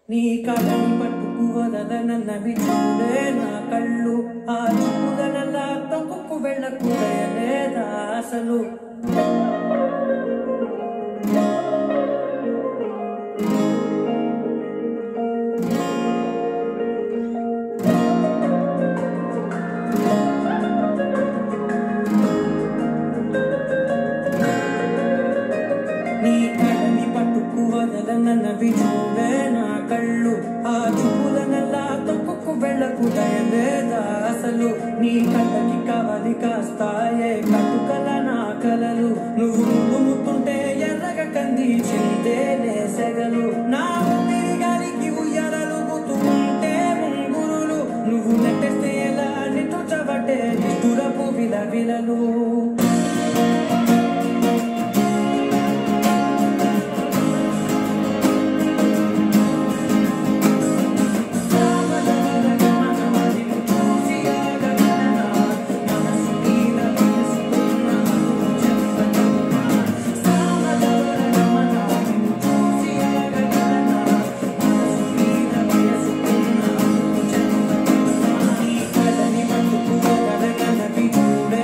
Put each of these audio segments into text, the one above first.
నీ కళ్ళని పట్టుకు వదలనన్నవి చూడే నా కళ్ళు ఆ చూడనల్లా తొక్కుకు వెళ్ళకు దయలేదా అసలు నీ కళ్ళని పట్టుకు వదలనన్నవి చూడే నా కళ్ళు ఆ చూడనల్లా తొక్కుకు వెళ్ళకు దయలేదా అసలు నీ కళ్ళకి కవలి కాస్తాయే కట్టుకల నా కలలు నువ్వు నుమ్ముతుంటే ఎర్రగ కంది చిందేలే సెగలు నా ఊపిరి గాలికి ఉయ్యాలలు ఉంటే ముంగురులు నువ్వు నెట్టేస్తే ఎలా నిట్టుచబట్టే నిట్టురపు విలవిలలు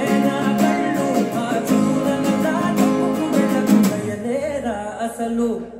అసలు